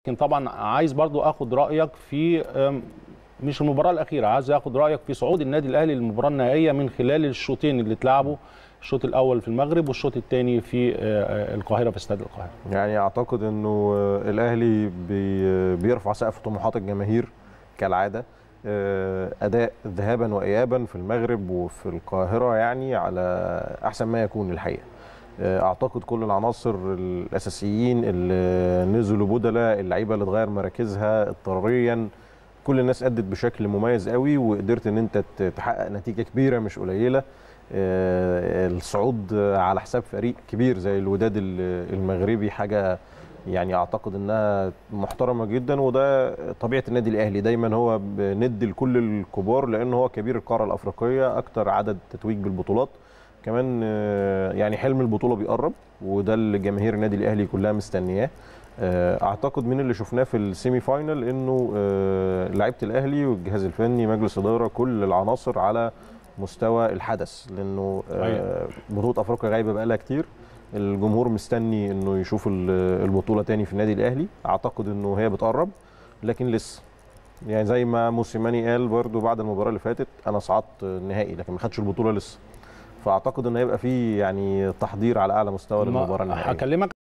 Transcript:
لكن طبعا عايز برضو اخد رايك في أم، مش المباراه الاخيره عايز اخد رايك في صعود النادي الاهلي للمباراه النهائيه من خلال الشوطين اللي اتلعبوا الشوط الاول في المغرب والشوط الثاني في آه، القاهره في استاد القاهره يعني اعتقد انه آه، الاهلي بي- بيرفع سقف طموحات الجماهير كالعاده آه، اداء ذهابا وايابا في المغرب وفي القاهره يعني على احسن ما يكون الحقيقه آه، اعتقد كل العناصر الاساسيين اللي نزلوا بدلاء اللعيبه اللي اتغير مراكزها اضطراريا كل الناس ادت بشكل مميز قوي وقدرت ان انت ت- تحقق نتيجه كبيره مش قليله آه، الصعود على حساب فريق كبير زي الوداد ال- المغربي حاجه يعني اعتقد انها محترمه جدا وده طبيعه النادي الاهلي دايما هو بند لكل الكبار لان هو كبير القاره الافريقيه اكتر عدد تتويج بالبطولات كمان آه، يعني حلم البطوله بيقرب وده اللي جماهير النادي الاهلي كلها مستنياه آه، اعتقد من اللي شفناه في السيمي فاينل انه آه، لعيبه الاهلي والجهاز الفني مجلس اداره كل العناصر على مستوى الحدث لانه آه، بطوله افريقيا غايبه بقالها كتير الجمهور مستني انه يشوف ال- البطوله تاني في النادي الاهلي اعتقد انه هي بتقرب لكن لسه يعني زي ما موسيماني قال برضو بعد المباراه اللي فاتت انا صعدت النهائي لكن ما خدش البطوله لسه فاعتقد ان هيبقى في يعني تحضير على اعلى مستوى ما- للمباراه النهائيه هكلمك